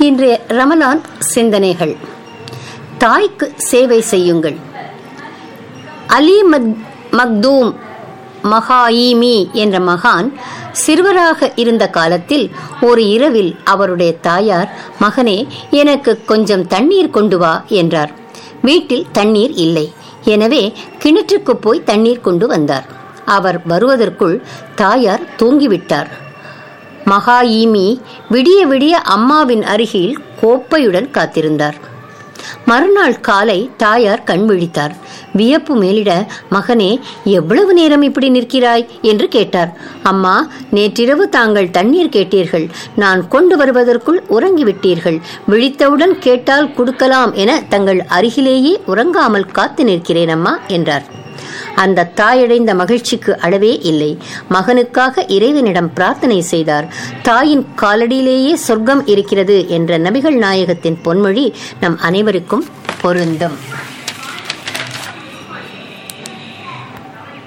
இன்றைய ரமலான் சிந்தனைகள் தாய்க்கு சேவை செய்யுங்கள் அலி மத் மக்தூம் மகாயிமி என்ற மகான் சிறுவராக இருந்த காலத்தில் ஒரு இரவில் அவருடைய தாயார் மகனே எனக்கு கொஞ்சம் தண்ணீர் கொண்டு வா என்றார் வீட்டில் தண்ணீர் இல்லை எனவே கிணற்றுக்கு போய் தண்ணீர் கொண்டு வந்தார் அவர் வருவதற்குள் தாயார் தூங்கிவிட்டார் மகாயிமி விடிய விடிய அம்மாவின் அருகில் கோப்பையுடன் காத்திருந்தார் மறுநாள் காலை தாயார் கண் விழித்தார் வியப்பு மேலிட மகனே எவ்வளவு நேரம் இப்படி நிற்கிறாய் என்று கேட்டார் அம்மா நேற்றிரவு தாங்கள் தண்ணீர் கேட்டீர்கள் நான் கொண்டு வருவதற்குள் உறங்கிவிட்டீர்கள் விழித்தவுடன் கேட்டால் கொடுக்கலாம் என தங்கள் அருகிலேயே உறங்காமல் காத்து நிற்கிறேன் அம்மா என்றார் அந்த தாயடைந்த மகிழ்ச்சிக்கு அளவே இல்லை மகனுக்காக இறைவனிடம் பிரார்த்தனை செய்தார் தாயின் காலடியிலேயே சொர்க்கம் இருக்கிறது என்ற நபிகள் நாயகத்தின் பொன்மொழி நம் அனைவருக்கும் பொருந்தும்